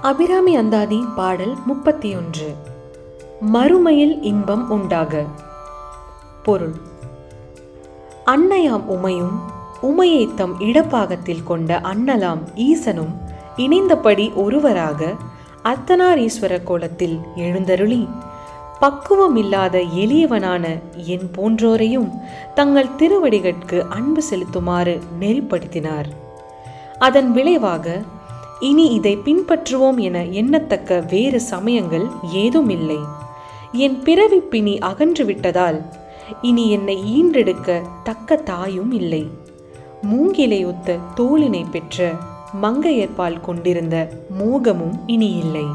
அபிராமி அந்தாதி பாடல் முப்பத்தி ஒன்று மறுமையில் இன்பம் உண்டாக பொருள் அன்னையாம் உமையும் உமையை தம் இடப்பாகத்தில் கொண்ட அண்ணலாம் ஈசனும் இணைந்தபடி ஒருவராக அர்த்தநாரீஸ்வர கோலத்தில் எழுந்தருளி பக்குவம் இல்லாத எளியவனான என் போன்றோரையும் தங்கள் திருவடிகட்கு அன்பு செலுத்துமாறு நெறிப்படுத்தினார் அதன் விளைவாக இனி இதை பின்பற்றுவோம் என எண்ணத்தக்க வேறு சமயங்கள் ஏதும் இல்லை என் பிறவி பிணி அகன்று விட்டதால் இனி என்னை ஈன்றெடுக்க தக்க தாயும் இல்லை மூங்கிலையொத்த தோளினை பெற்ற மங்கையர்பால் கொண்டிருந்த மோகமும் இனி இல்லை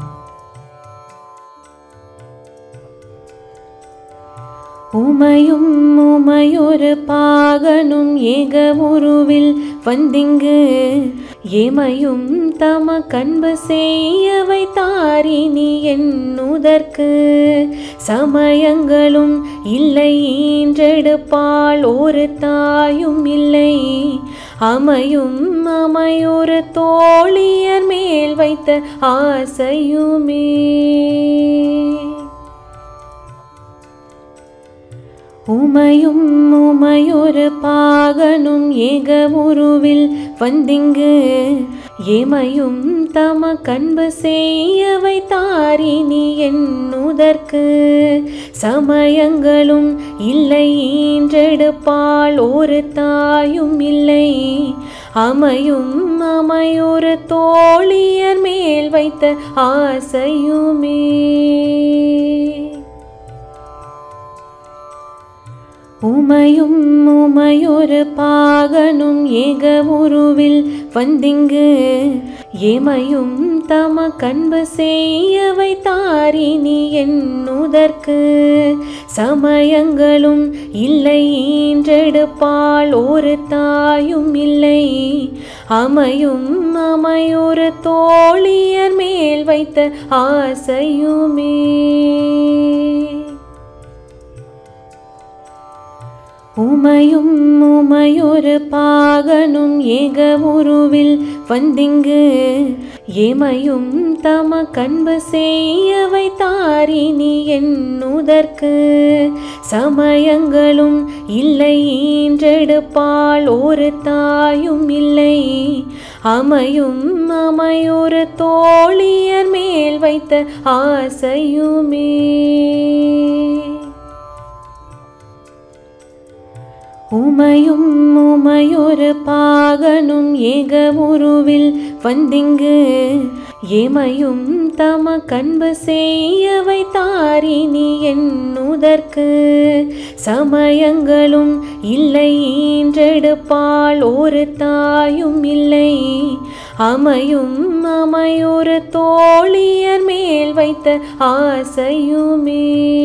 உமையும் உமையொரு பாகனும் ஏக உருவில் வந்திங்கு எமையும் தம கண்பு செய்யவை தாரினி என்னுதற்கு சமயங்களும் இல்லை ஈன்றெடுப்பாள் ஒரு தாயும் இல்லை அமையும் அமையொரு தோழியர் மேல் வைத்த ஆசையுமே உமையும் உமையொரு பாகனும் ஏக உருவில் வந்திங்கு எமையும் தம கண்பு செய்யவை தாரினி என்னுதற்கு சமயங்களும் இல்லை ஈன்றெடுப்பாள் ஒரு தாயும் இல்லை அமையும் அமையொரு தோழியர் மேல் வைத்த ஆசையுமே உமையும் உமையொரு பாகனும் ஏக உருவில் வந்திங்கு எமையும் தம கண்பு செய்யவை தாரினி என்னுதற்கு சமயங்களும் இல்லை ஈன்றெடுப்பாள் ஒரு தாயும் இல்லை அமையும் அமையொரு தோழியர் மேல் வைத்த ஆசையுமே உமையும் உமையொரு பாகனும் ஏக உருவில் வந்திங்கு எமையும் தம கண்பு செய்யவை தாரினி என்னுதற்கு சமயங்களும் இல்லை ஈன்றெடுப்பாள் ஒரு தாயும் இல்லை அமையும் அமையொரு தோழியர் மேல் வைத்த ஆசையுமே உமையும் உமையொரு பாகனும் ஏக உருவில் வந்திங்கு எமையும் தம கண்பு செய்யவை தாரினி என்னுதற்கு சமயங்களும் இல்லை ஈன்றெடுப்பாள் ஒரு தாயும் இல்லை அமையும் அமையொரு தோழியர் மேல் வைத்த ஆசையுமே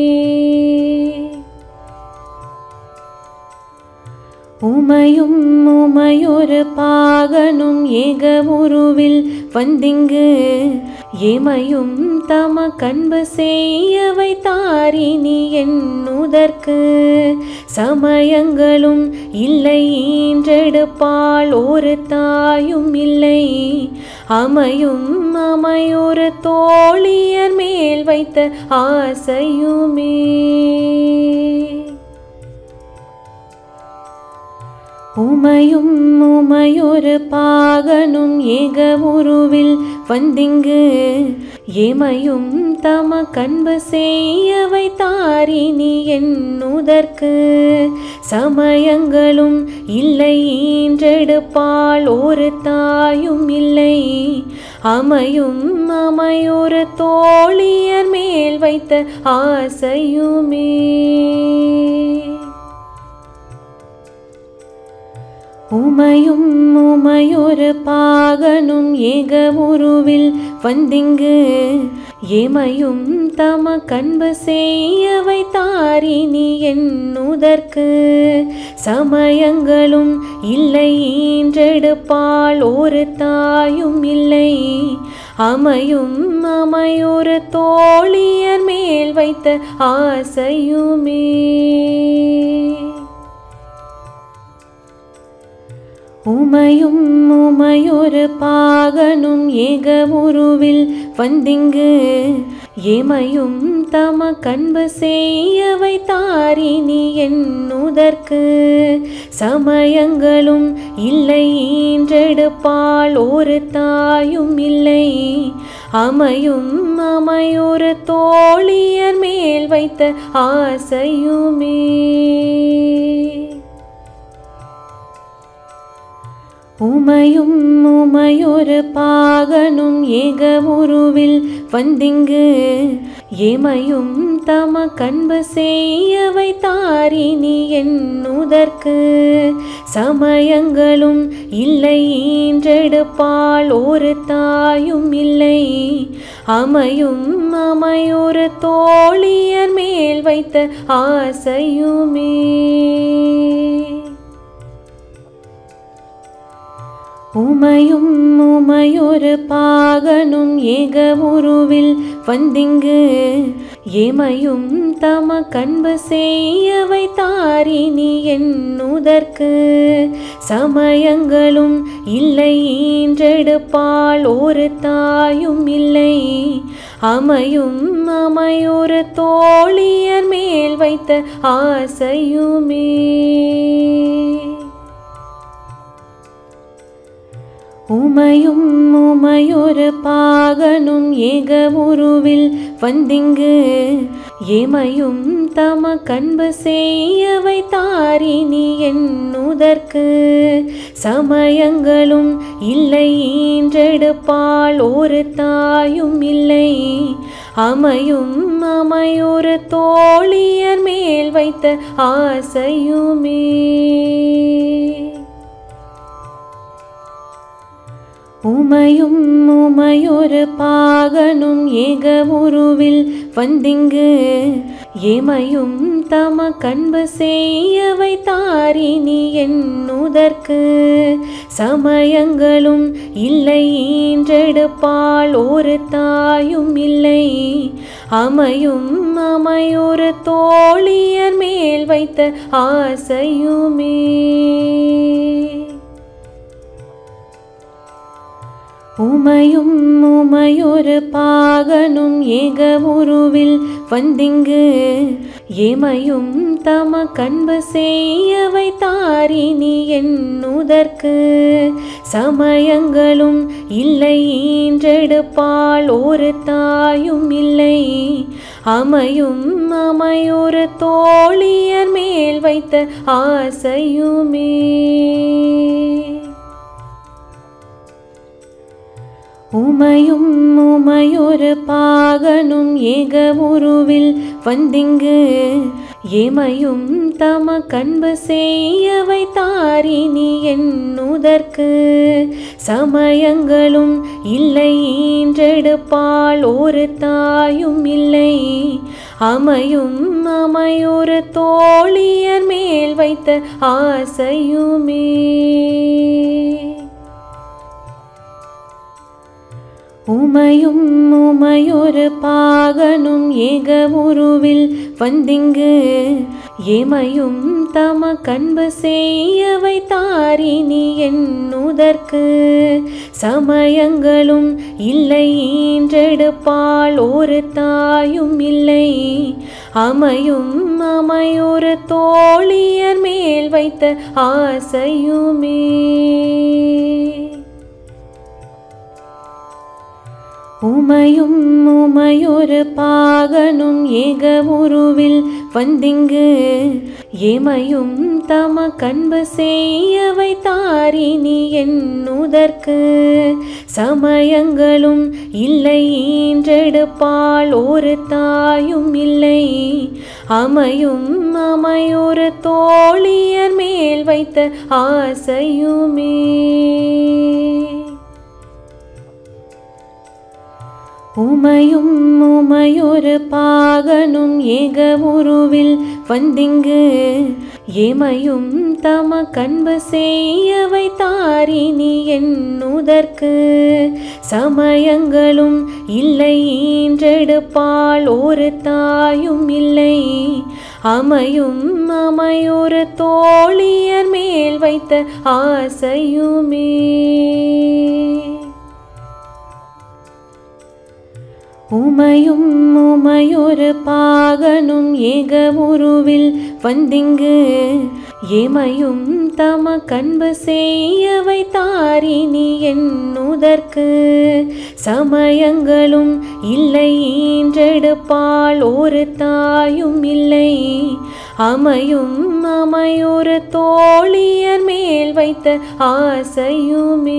உமையும் உமையொரு பாகனும் ஏக உருவில் வந்திங்கு எமையும் தம கண்பு செய்யவை தாரினி என்னுதற்கு சமயங்களும் இல்லை ஈன்றெடுப்பாள் ஒரு தாயும் இல்லை அமையும் அமையொரு தோழியர் மேல் வைத்த ஆசையுமே உமையும் உமையொரு பாகனும் ஏக உருவில் வந்திங்கு எமையும் தம கண்பு செய்யவை தாரினி என்னுதற்கு சமயங்களும் இல்லை ஈன்றெடுப்பாள் ஒரு தாயும் இல்லை அமையும் அமையொரு தோழியர் மேல் வைத்த ஆசையுமே உமையும் உமையொரு பாகனும் ஏக உருவில் வந்திங்கு எமையும் தம கண்பு செய்யவை தாரினி என்னுதற்கு சமயங்களும் இல்லை ஈன்றெடுப்பாள் ஒரு தாயும் இல்லை அமையும் அமையொரு தோழியர் மேல் வைத்த ஆசையுமே உமையும் உமையொரு பாகனும் ஏக உருவில் வந்திங்கு ஏமையும் தம கண்பு செய்யவை தாரினி என்னுதற்கு சமயங்களும் இல்லை ஈன்றெடுப்பாள் ஒரு தாயும் இல்லை அமையும் அமையொரு தோழியர் மேல் வைத்த ஆசையுமே உமையும் உமையொரு பாகனும் ஏக உருவில் வந்திங்கு ஏமையும் தம கண்பு செய்யவை தாரினி என்னுதற்கு சமயங்களும் இல்லை ஈன்றெடுப்பாள் ஒரு தாயும் இல்லை அமையும் அமையொரு தோழியர் மேல் வைத்த ஆசையுமே உமையும் உமையொரு பாகனும் ஏக உருவில் வந்திங்கு ஏமையும் தம கண்பு செய்யவை தாரினி என்னுதற்கு சமயங்களும் இல்லை ஈன்றெடுப்பாள் ஒரு தாயும் இல்லை அமையும் அமையொரு தோழியர் மேல் வைத்த ஆசையுமே உமையும் உமையொரு பாகனும் ஏக உருவில் வந்திங்கு ஏமையும் தம கண்பு செய்யவை தாரினி என்னுதற்கு சமயங்களும் இல்லை ஈன்றெடுப்பாள் ஒரு தாயும் இல்லை அமையும் அமையொரு தோழியர் மேல் வைத்த ஆசையுமே உமையும் உமையொரு பாகனும் ஏக உருவில் வந்திங்கு ஏமையும் தம கண்பு செய்யவை தாரினி என்னுதற்கு சமயங்களும் இல்லை ஈன்றெடுப்பாள் ஒரு தாயும் இல்லை அமையும் அமையொரு தோழியர் மேல் வைத்த ஆசையுமே உமையும் உமையொரு பாகனும் ஏக உருவில் வந்திங்கு ஏமையும் தம கண்பு செய்யவை தாரினி என்னுதற்கு சமயங்களும் இல்லை ஈன்றெடுப்பாள் ஒரு தாயும் இல்லை அமையும் அமையொரு தோழியர் மேல் வைத்த ஆசையுமே உமையும் உமையொரு பாகனும் ஏக உருவில் வந்திங்கு ஏமையும் தம கண்பு செய்யவை தாரினி என்னுதற்கு சமயங்களும் இல்லை ஈன்றெடுப்பாள் ஒரு தாயும் இல்லை அமையும் அமையொரு தோழியர் மேல் வைத்த ஆசையுமே உமையும் உமையொரு பாகனும் ஏக உருவில் வந்திங்கு ஏமையும் தம கண்பு செய்யவை தாரினி என்னுதற்கு சமயங்களும் இல்லை ஈன்றெடுப்பாள் ஒரு தாயும் இல்லை அமையும் அமையொரு தோழியர் மேல் வைத்த ஆசையுமே உமையும் உமையொரு பாகனும் ஏக உருவில் வந்திங்கு ஏமையும் தம கண்பு செய்யவை தாரினி என்னுதற்கு சமயங்களும் இல்லை ஈன்றெடுப்பாள் ஒரு தாயும் இல்லை அமையும் அமையொரு தோழியர் மேல் வைத்த ஆசையுமே உமையும் உமையொரு பாகனும் ஏக உருவில் வந்திங்கு ஏமையும் தம கண்பு செய்யவை தாரினி என்னுதற்கு சமயங்களும் இல்லை ஈன்றெடுப்பாள் ஒரு தாயும் இல்லை அமையும் அமையொரு தோழியர் மேல் வைத்த ஆசையுமே உமையும் உமையொரு பாகனும் ஏக உருவில் வந்திங்கு எமையும் தம கண்பு செய்ய வைத்தாரினி என்னுதற்கு சமயங்களும் இல்லை ஈன்றெடுப்பாள் ஒரு தாயும் இல்லை அமையும் அமையொரு தோழியர் மேல் வைத்த ஆசையுமே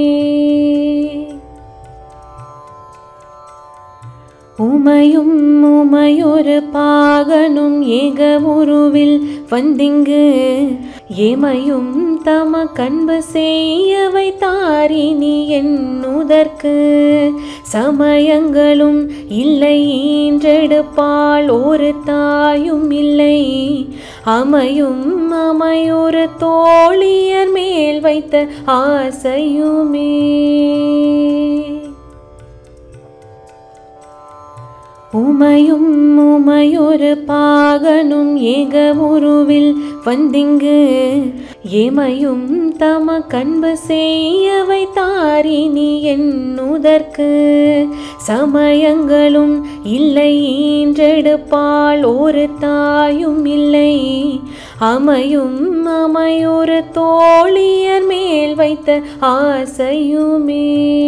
உமையும் உமையொரு பாகனும் ஏக உருவில் வந்திங்கு எமையும் தம கண்பு செய்ய வைத்தாரினி என்னுதற்கு சமயங்களும் இல்லை ஈன்றெடுப்பாள் ஒரு தாயும் இல்லை அமையும் அமையொரு தோழியர் மேல் வைத்த ஆசையுமே உமையும் உமையொரு பாகனும் ஏக உருவில் வந்திங்கு எமையும் தம கண்பு செய்ய வைத்தாரினி என்னுதற்கு சமயங்களும் இல்லை ஈன்றெடுப்பாள் ஒரு தாயும் இல்லை அமையும் அமையொரு தோழியர் மேல் வைத்த ஆசையுமே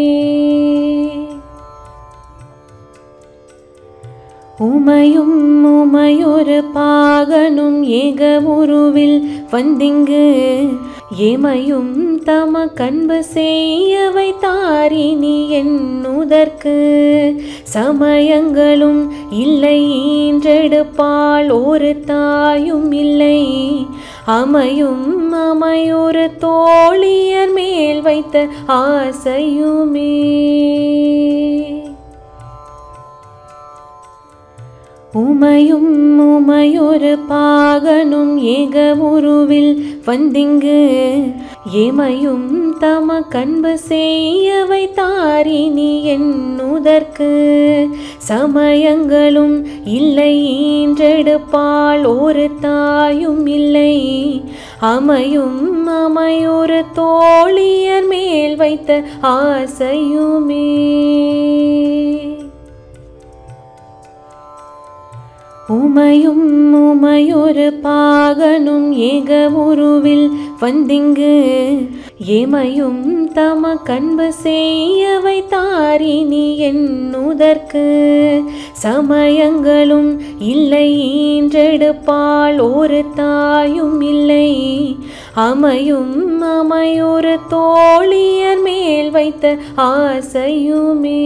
உமையும் உமையொரு பாகனும் ஏக உருவில் வந்திங்கு எமையும் தம கண்பு செய்ய வைத்தாரினி என்னுதற்கு சமயங்களும் இல்லை ஈன்றெடுப்பாள் ஒரு தாயும் இல்லை அமையும் அமையொரு தோழியர் மேல் வைத்த ஆசையுமே உமையும் உமையொரு பாகனும் ஏக உருவில் வந்திங்கு எமையும் தம கண்பு செய்ய வைத்தாரினி என்னுதற்கு சமயங்களும் இல்லை ஈன்றெடுப்பாள் ஒரு தாயும் இல்லை அமையும் அமையொரு தோழியர் மேல் வைத்த ஆசையுமே உமையும் உமையொரு பாகனும் ஏக உருவில் வந்திங்கு எமையும் தம கண்பு செய்ய வைத்தாரினி என்னுதற்கு சமயங்களும் இல்லை ஈன்றெடுப்பாள் ஒரு தாயும் இல்லை அமையும் அமையொரு தோழியர் மேல் வைத்த ஆசையுமே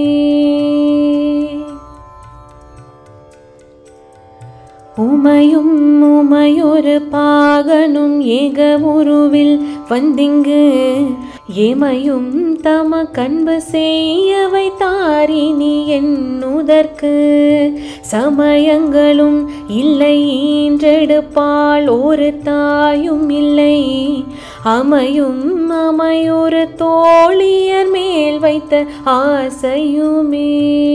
உமையும் உமையொரு பாகனும் ஏக உருவில் வந்திங்கு எமையும் தம கண்பு செய்ய வைத்தாரினி என்னுதற்கு சமயங்களும் இல்லை ஈன்றெடுப்பாள் ஒரு தாயும் இல்லை அமையும் அமையொரு தோழியர் மேல் வைத்த ஆசையுமே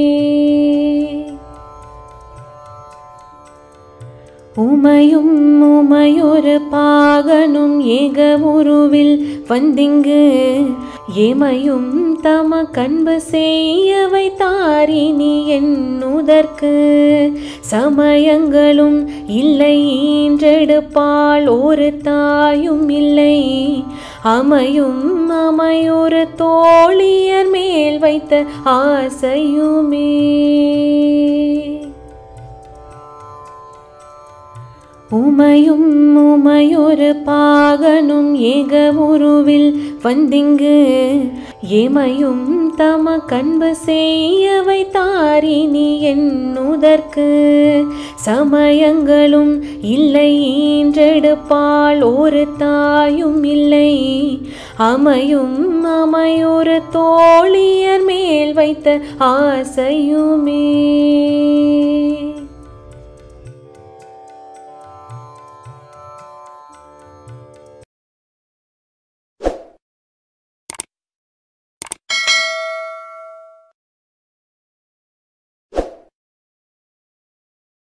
உமையும் உமையொரு பாகனும் ஏக உருவில் வந்திங்கு எமையும் தம கண்பு செய்ய வைத்தாரினி என்னுதற்கு சமயங்களும் இல்லை ஈன்றெடுப்பாள் ஒரு தாயும் இல்லை அமையும் அமையொரு தோழியர் மேல் வைத்த ஆசையுமே உமையும் உமையொரு பாகனும் ஏக உருவில் வந்திங்கு எமையும் தம கண்பு செய்ய வைத்தாரினி என்னுதற்கு சமயங்களும் இல்லை ஈன்றெடுப்பாள் ஒரு தாயும் இல்லை அமையும் அமையொரு தோழியர் மேல் வைத்த ஆசையுமே